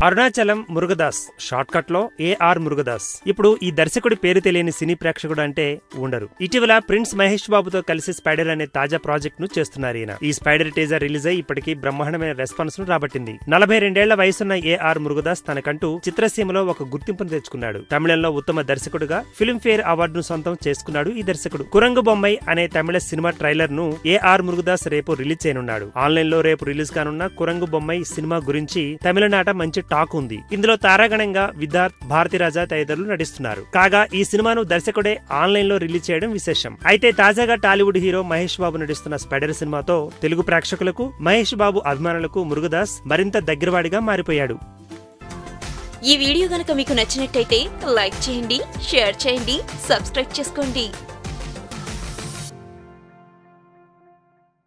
Arunachalam Murugadoss short cut లో A R Murugadoss ఇప్పుడు ఈ దర్శకుడి పేరు తెలియని సినీ ప్రేక్షకుడు అంటే ఉండరు ఇటీవల ప్రిన్స్ మహేష్ బాబుతో కలిసి స్పైడర్ అనే తాజా ప్రాజెక్ట్ ను చేస్తున్నారు ఈయన ఈ స్పైడర్ టీజర్ రిలీజ్ అయి ఇప్పటికీ బ్రహ్మాండమైన రెస్పాన్స్ ను రాబట్టింది నలభై రెండేళ్ల వయసున్న ఏఆర్ మురుగదాస్ తనకంటూ చిత్రసీమలో ఒక గుర్తింపును తెచ్చుకున్నాడు తమిళంలో ఉత్తమ దర్శకుడుగా ఫిల్మ్ ఫేర్ అవార్డును సొంతం చేసుకున్నాడు ఈ దర్శకుడు కురంగు బొమ్మై అనే తమిళ సినిమా ట్రైలర్ ను ఏఆర్ మురుగదాస్ రేపు రిలీజ్ చేయనున్నాడు ఆన్లైన్ లో రేపు రిలీజ్ కానున్న కురంగు బొమ్మై సినిమా గురించి తమిళనాట మంచి టాక్ ఉంది ఇందులో తారాగణంగా విద్యార్థ్ భారతిరాజా తదితరులు నటిస్తున్నారు కాగా ఈ సినిమాను దర్శకుడే ఆన్లైన్ లో రిలీజ్ చేయడం విశేషం అయితే తాజాగా టాలీవుడ్ హీరో మహేష్ బాబు నటిస్తున్న స్పైడర్ సినిమాతో తెలుగు ప్రేక్షకులకు మహేష్ బాబు అభిమానులకు మురుగదాస్ మరింత దగ్గరవాడిగా మారిపోయాడు ఈ వీడియో గనక మీకు నచ్చినట్టయితే లైక్ చేయండి షేర్ చేయండి సబ్స్క్రైబ్ చేసుకోండి